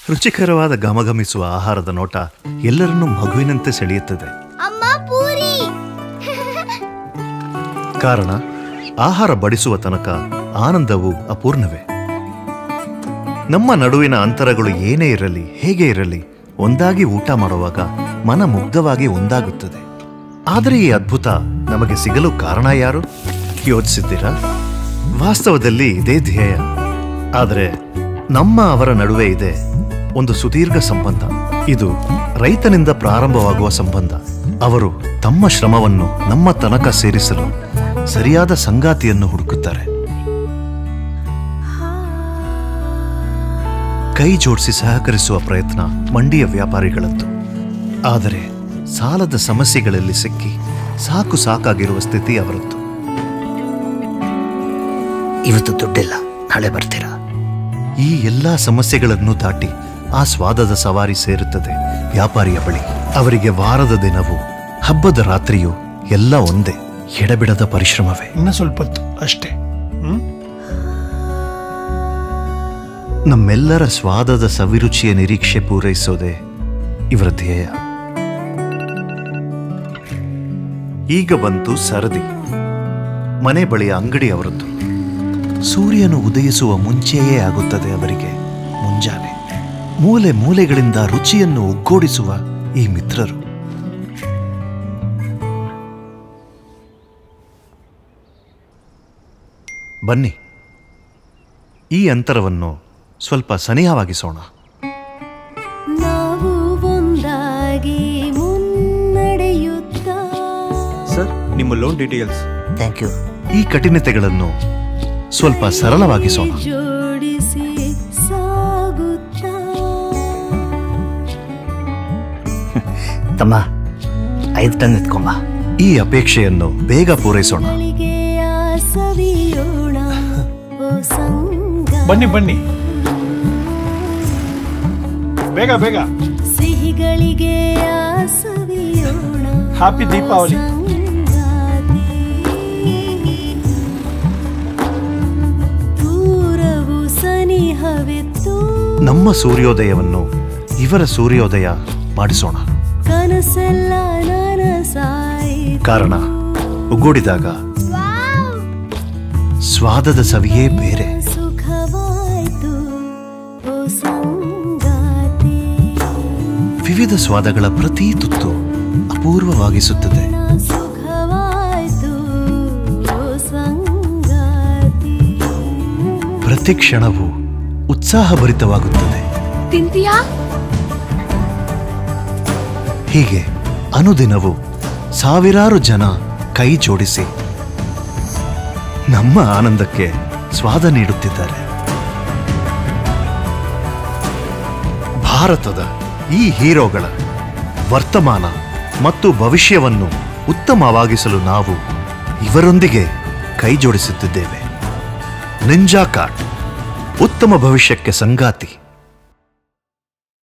ರುಚಿಕರವಾದ ಘಮಘಮಿಸುವ ಆಹಾರದ ನೋಟ ಎಲ್ಲರನ್ನೂ ಮಗುವಿನಂತೆ ಸೆಳೆಯುತ್ತದೆ ಅಮ್ಮ ಪೂರಿ ಕಾರಣ ಆಹಾರ ಬಡಿಸುವ ತನಕ ಆನಂದವು ಅಪೂರ್ಣವೇ ನಮ್ಮ ನಡುವಿನ ಅಂತರಗಳು ಏನೇ ಇರಲಿ ಹೇಗೆ ಇರಲಿ ಒಂದಾಗಿ ಊಟ ಮಾಡುವಾಗ ಮನ ಮುಗ್ಧವಾಗಿ ಒಂದಾಗುತ್ತದೆ ಆದರೆ ಈ ಅದ್ಭುತ ನಮಗೆ ಸಿಗಲು ಕಾರಣ ಯಾರು ಯೋಚಿಸಿದ್ದೀರಾ ವಾಸ್ತವದಲ್ಲಿ ಇದೇ ಧ್ಯೇಯ ಆದರೆ ನಮ್ಮ ಅವರ ನಡುವೆ ಇದೆ ಒಂದು ಸುದೀರ್ಘ ಸಂಬಂಧ ಇದು ರೈತನಿಂದ ಪ್ರಾರಂಭವಾಗುವ ಸಂಬಂಧ ಅವರು ತಮ್ಮ ಶ್ರಮವನ್ನು ನಮ್ಮ ತನಕ ಸೇರಿಸಲು ಸರಿಯಾದ ಸಂಗಾತಿಯನ್ನು ಹುಡುಕುತ್ತಾರೆ ಕೈ ಜೋಡಿಸಿ ಸಹಕರಿಸುವ ಪ್ರಯತ್ನ ಮಂಡಿಯ ವ್ಯಾಪಾರಿಗಳದ್ದು ಆದರೆ ಸಾಲದ ಸಮಸ್ಯೆಗಳಲ್ಲಿ ಸಿಕ್ಕಿ ಸಾಕು ಸಾಕಾಗಿರುವ ಸ್ಥಿತಿ ಅವರದ್ದು ಇವತ್ತು ದುಡ್ಡಿಲ್ಲ ನಾಳೆ ಬರ್ತೀರಾ ಈ ಎಲ್ಲಾ ಸಮಸ್ಯೆಗಳನ್ನು ದಾಟಿ ಆ ಸ್ವಾದದ ಸವಾರಿ ಸೇರುತ್ತದೆ ವ್ಯಾಪಾರಿಯ ಬಳಿ ಅವರಿಗೆ ವಾರದ ದಿನವೂ ಹಬ್ಬದ ರಾತ್ರಿಯೂ ಎಲ್ಲ ಒಂದೇ ಎಡಬಿಡದ ಪರಿಶ್ರಮವೇ ಇನ್ನ ಸ್ವಲ್ಪ ಹೊತ್ತು ಅಷ್ಟೇ ಹ್ಮ್ ನಮ್ಮೆಲ್ಲರ ಸ್ವಾದದ ಸವಿರುಚಿಯ ನಿರೀಕ್ಷೆ ಪೂರೈಸೋದೇ ಇವರ ಧ್ಯೇಯ ಈಗ ಬಂತು ಸರದಿ ಮನೆ ಬಳಿಯ ಅಂಗಡಿ ಅವರದ್ದು ಸೂರ್ಯನು ಉದಯಿಸುವ ಮುಂಚೆಯೇ ಆಗುತ್ತದೆ ಅವರಿಗೆ ಮುಂಜಾನೆ ಮೂಲೆ ಮೂಲೆಗಳಿಂದ ರುಚಿಯನ್ನು ಒಗ್ಗೂಡಿಸುವ ಈ ಮಿತ್ರರು ಬನ್ನಿ ಈ ಅಂತರವನ್ನು ಸ್ವಲ್ಪ ಸನಿಹವಾಗಿಸೋಣ ನಾವು ಒಂದಾಗಿ ಮುನ್ನಡೆಯುತ್ತಾ ಸರ್ ನಿಮ್ಮ ಲೋನ್ ಡೀಟೇಲ್ಸ್ ಥ್ಯಾಂಕ್ ಯು ಈ ಕಠಿಣತೆಗಳನ್ನು ಸ್ವಲ್ಪ ಸರಳವಾಗಿಸೋಣ ಜೋಡಿಸಿ ಸಾಗುತ್ತಾ ತಮ್ಮ ಐದು ಟನ್ ಎತ್ಕೊಂಬ ಈ ಅಪೇಕ್ಷೆಯನ್ನು ಬೇಗ ಪೂರೈಸೋಣ ಗಳಿಗೆ ಆ ಸವಿಯೋಣ ಓ ಸಂಗ ಬನ್ನಿ ಬನ್ನಿ ಬೇಗ ಬೇಗ ಸಿಹಿಗಳಿಗೆ ಆ ಸವಿಯೋಣ ಹ್ಯಾಪಿ ದೀಪಾವಳಿ ಸಂಗಾತಿ. ದೂರವು ಸನಿಹವೆತ್ತು ನಮ್ಮ ಸೂರ್ಯೋದಯವನ್ನು ಇವರ ಸೂರ್ಯೋದಯ ಮಾಡಿಸೋಣ ಕನಸೆಲ್ಲ ನನಸಾಯಿತು ಕಾರಣ ಒಗ್ಗೂಡಿದಾಗ ಸ್ವಾದದ ಸವಿಯೇ ಬೇರೆ ಸುಖವಾಯ್ತು ಓ ಸಂಗಾತಿ ವಿವಿಧ ಸ್ವಾದಗಳ ಪ್ರತಿ ತುತ್ತು ಅಪೂರ್ವವಾಗಿಸುತ್ತದೆ ಸುಖವಾಯ್ತು ಓ ಸಂಗಾತಿ ಪ್ರತಿ ಕ್ಷಣವೂ ಉತ್ಸಾಹಭರಿತವಾಗುತ್ತದೆ ತಿಂತೀಯಾ ಹೀಗೆ ಅನುದಿನವೂ ಸಾವಿರಾರು ಜನ ಕೈ ಜೋಡಿಸಿ ನಮ್ಮ ಆನಂದಕ್ಕೆ ಸ್ವಾದ ನೀಡುತ್ತಿದ್ದಾರೆ ಭಾರತದ ಈ ಹೀರೋಗಳ ವರ್ತಮಾನ ಮತ್ತು ಭವಿಷ್ಯವನ್ನು ಉತ್ತಮವಾಗಿಸಲು ನಾವು ಇವರೊಂದಿಗೆ ಕೈ ಜೋಡಿಸುತ್ತಿದ್ದೇವೆ ನಿಂಜಾ ಕಾರ್ಟ್ ಉತ್ತಮ ಭವಿಷ್ಯಕ್ಕೆ ಸಂಗಾತಿ